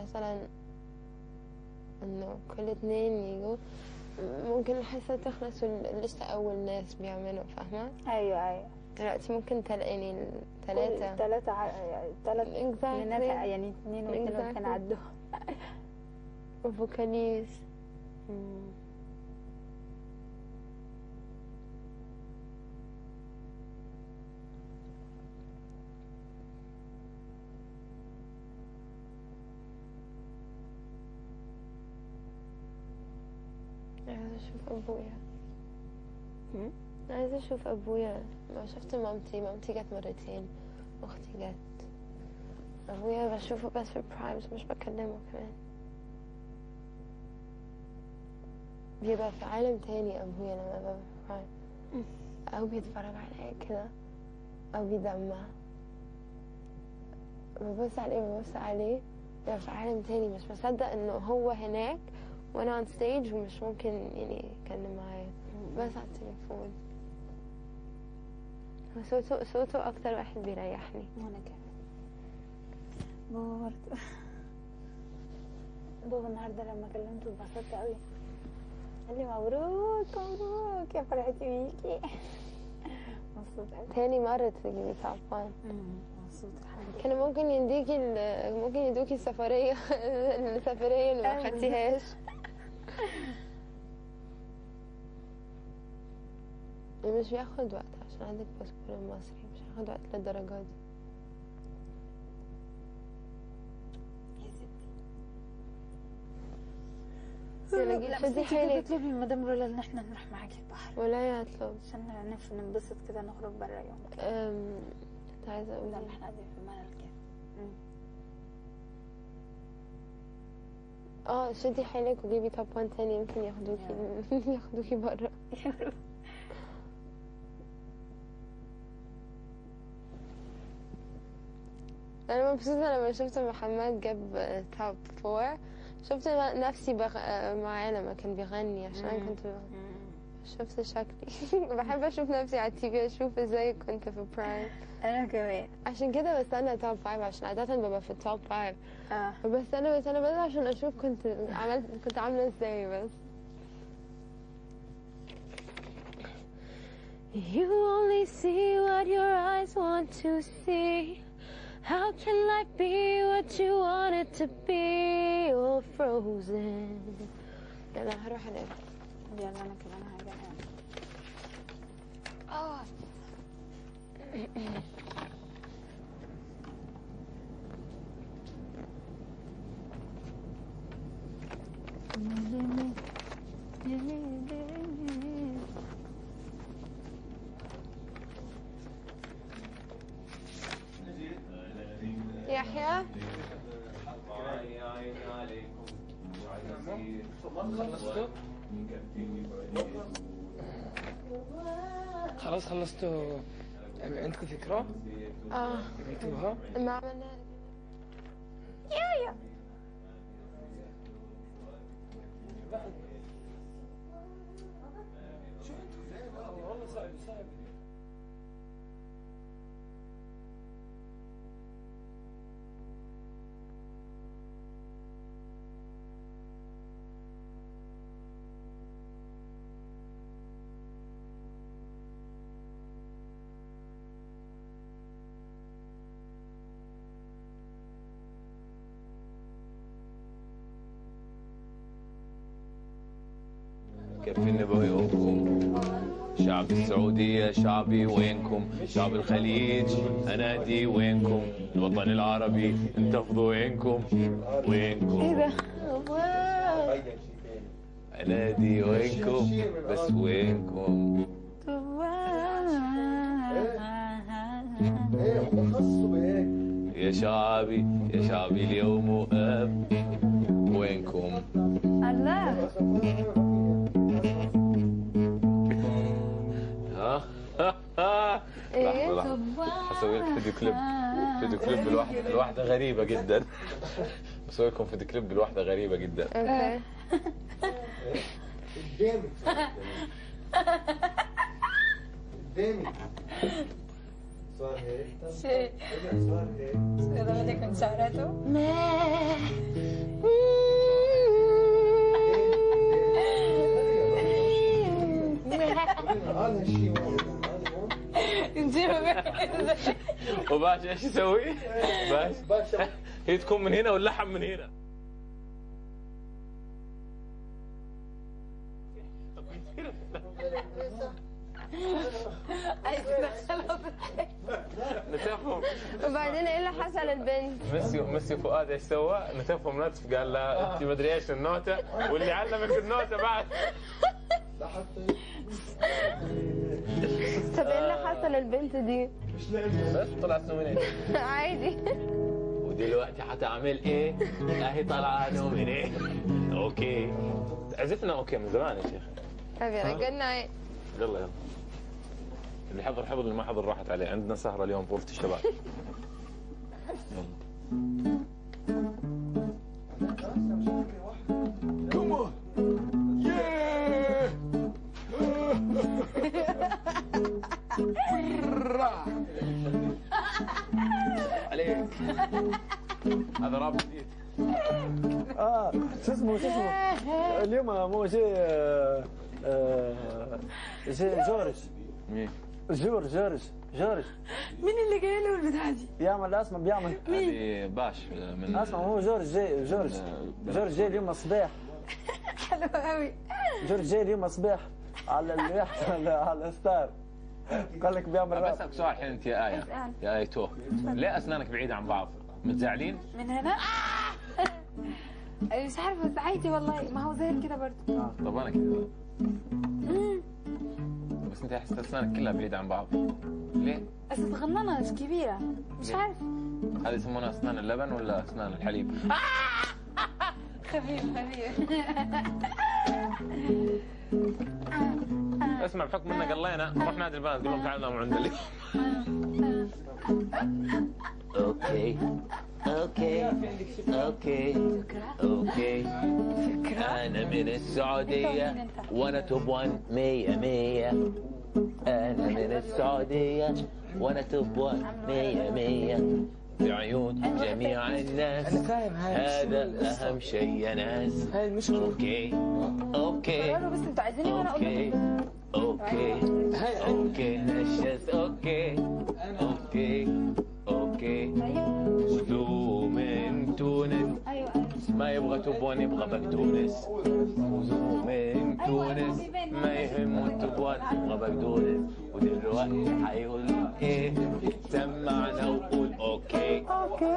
مثلا انه كل اتنين يجوا ممكن الحصة تخلص لسه أول ناس بيعملوا فاهمة؟ ايوه ايوه دلوقتي ممكن تل... يعني التلاتة ثلاثة ثلاث Exactly. مننا يعني اثنين واثنين Exactly. ممكن عدوا وفوكاليز عايزة أشوف أبويا مم. عايزة أشوف أبويا ما شفت مامتي مامتي جت مرتين أختي جت أبويا بشوفه بس في برايمز مش بكلمه كمان بيبقى في عالم تاني أبويا لما ببقى في برايم أو بيتفرج عليا كده أو بيدمع ببص عليه ببص عليه بيبقى في عالم تاني مش بصدق إنه هو هناك وأنا on stage ومش ممكن يعني يتكلم معايا بس على التليفون هو صوته صوته أكتر واحد بيريحني وانا كمان بابا برضه بابا النهارده لما كلمته اتبسطت قوي قال لي مبروك مبروك يا فرحتي بيكي مبسوط قوي تاني مرة تجيبي توب وان مبسوط الحمد لله كان ممكن يديكي ال- ممكن يدوكي السفرية السفرية اللي ما أيوة. خدتيهاش مش بياخد وقت عشان عندك باسبور مصري مش هياخد وقت للدرجة دي يا ستي يلا لا جيب بس شدي انتي كده حيلك تطلبي من مدام رولا ان احنا نروح معاكي البحر ولا يطلب عشان نف- ننبسط كده نخرج بره يوم كده أم، كنت عايزة أقول بدل ما إيه؟ احنا قاعدين في ملل كده اه شدي حيلك وجيبي توب وان تاني يمكن ياخدوكي ياخدوكي برا انا مبسوطه لما شفت محمد جاب توب فور شفت نفسي بغ... معاه لما كان بيغني عشان انا مم. كنت شفت شكلي بحب اشوف نفسي على التي في اشوف ازاي كنت في برايم انا كمان عشان كده بستنى توب فايف عشان عادة ببقى في التوب فايف اه بستنى بستنى بس عشان اشوف كنت عملت كنت عاملة ازاي بس You only see what your eyes want to see. How can life be what you want it to be? All frozen. يلا هروح انام. يلا انا كمان حاجه يعني. اه يحيى خلصتوا؟ خلاص خلصتوا عندكم فكرة؟ اه عملتوها؟ ما عملنا والله صعب صعب كيفين بعيونكم شعب السعودية شعبي وينكم شعب الخليج أنادي وينكم الوطن العربي انتفضوا وينكم وينكم ايه ده؟ أنادي وينكم بس وينكم ايه هم خصوا بهيك يا شعبي يا شعبي اليوم وأب وينكم الله ها ايه؟ لحظة لحظة هسوي لك فيديو كليب فيديو كليب الواحدة الواحدة غريبة جدا بسوي لكم فيديو كليب الواحدة غريبة جدا اوكي قدامي قدامي صار هيك شيء صار هيك يلا بدك من شعراته ما وباشا ايش يسوي؟ باش باشا هي تكون من هنا واللحم من هنا نتفهم وبعدين ايه اللي حصل البنت ميسي ميسي فؤاد ايش سوى؟ نتفهم نتف قال لا انت مدري ايش النوته واللي علمك النوته بعد لا حتى طب ايه اللي حصل البنت دي مش لاقي بس طلعت نومينيت عادي ودلوقتي حتعمل ايه؟ اهي طالعه نومينيت اوكي عزفنا اوكي من زمان يا شيخ طب يلا جود نايت يلا يلا اللي حضر حضر اللي ما حضر راحت عليه عندنا سهره اليوم غرفه الشباب يلا عليك هذا رابط جديد اه شو اسمه شو اسمه اليوم مو جي آه، آه، جي جورج مين؟ جورج جورج جورج مين اللي جاي له البتاع دي؟ بيعمل اسمه بيعمل هذه باش من اسمه هو جورج جاي جورج جورج جاي اليوم الصباح حلو قوي جورج جاي اليوم الصباح على اليخت على على الستار قال لك بيعمل راب بسألك سؤال الحين انت يا آية اسأل. يا آية تو ليه أسنانك بعيدة عن بعض؟ متزعلين؟ من هنا؟ مش عارفه بس عادي والله ما هو زي كده برضه طب أنا كذا بس أنت حسيت أسنانك كلها بعيدة عن بعض ليه؟ بس صغننه مش كبيره مش عارف هذه يسمونها أسنان اللبن ولا أسنان الحليب؟ خفيف خفيف اسمع بحكم اننا قلينا نروح نادي البنات قول لهم تعالوا ناموا عند اليوم اوكي اوكي اوكي اوكي انا من السعوديه وانا توب 1 100 100 انا من السعوديه وانا توب 1 100 100 في عيون جميع الناس انا فاهم هاي هذا اهم شيء يا ناس هاي المشكله اوكي اوكي قولوا بس انتوا عايزيني وانا اقول اوكي اوكي هاي اوكي نشز اوكي اوكي اوكي وذو من تونس ايوه ايوه ما يبغى تبون يبغى بقدونس وذو من تونس ما يهمه التبون يبغى بقدونس ودلوقتي حيقول ايه سمعنا وقول اوكي اوكي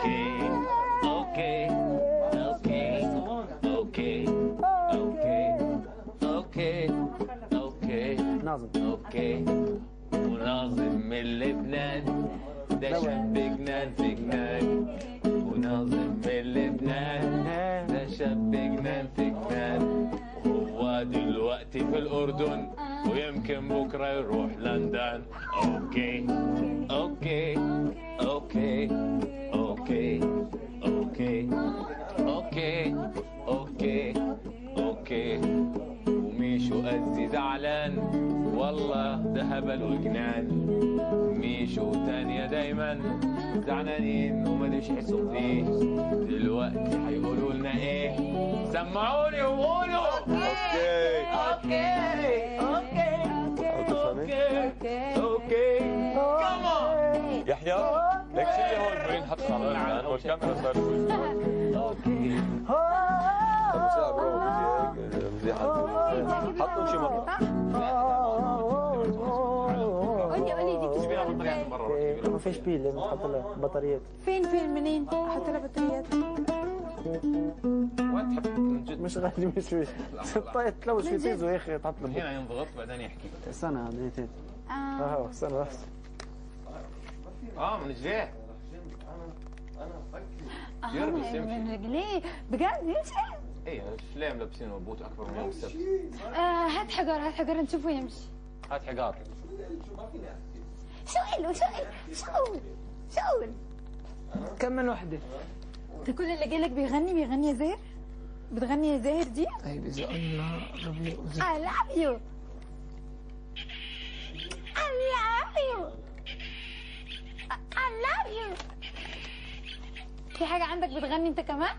اوكي اوكي اوكي اوكي اوكي اوكي ناظم اوكي وناظم من لبنان ده شاب جنان في جنان وناظم من لبنان ده شاب جنان في جنان وهو دلوقتي في الأردن ويمكن بكرة يروح لندن أوكي أوكي أوكي أوكي أوكي أوكي أوكي أوكي وميشو قصدي زعلان والله ده هبل وجنان ميشو تانية دايما زعلانين وماليش يحسوا فيه دلوقتي هيقولوا لنا ايه سمعوني وقولوا اوكي اوكي اوكي اوكي اوكي كمان يحيى ليك شيء هون وين حط الان والكاميرا صار اوكي ساعة برو بدي هيك مزيحة حطوا شي مرة قولي قولي دي جيبي لها بطاريات من برا ما فيش بيل لازم تحط له بطاريات فين فين منين؟ احط لها بطاريات وين تحط من جد مش غالي مش مش طيب تلوش في تيزو يا اخي تحط له هنا ينضغط بعدين يحكي استنى دقيقتين اه اه استنى بس اه من رجليه آه، يرقص من- يمشي. من رجليه بجد يمشي ايه ليه ملبسين بوت اكبر من يوم السبت آه هات حجر هات حجر نشوفه يمشي هات حجار شغل شغل شغل شغل كم من وحده انت كل اللي جايلك بيغني بيغني يا زاهر بتغني يا زاهر دي طيب اذا قلنا ربي وزي I love you I love you I love you في حاجة عندك بتغني انت كمان؟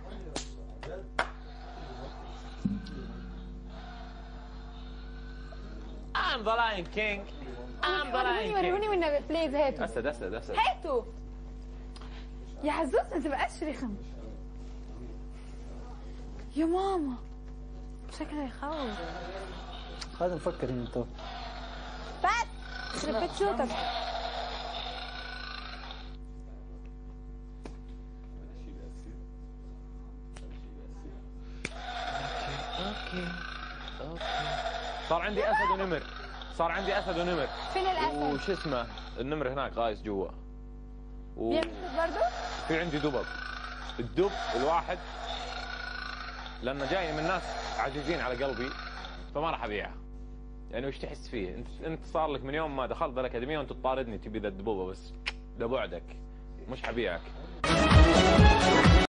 I'm the Lion King وروني وروني والنبي بليز هاتوا اسد اسد اسد هاتوا يا عزوز ما تبقاش رخم يا ماما شكله يخوف خلينا نفكر هنا تو بات يخرب بيت صوتك اوكي اوكي صار عندي اسد ونمر صار عندي اسد ونمر فين الاسد؟ وش اسمه النمر هناك غايس جوا وفي بياكل برضه؟ عندي دبب الدب الواحد لانه جاي من ناس عزيزين على قلبي فما راح ابيعه يعني وش تحس فيه انت انت صار لك من يوم ما دخلت الاكاديميه وانت تطاردني تبي ذا الدبوبه بس لبعدك مش حبيعك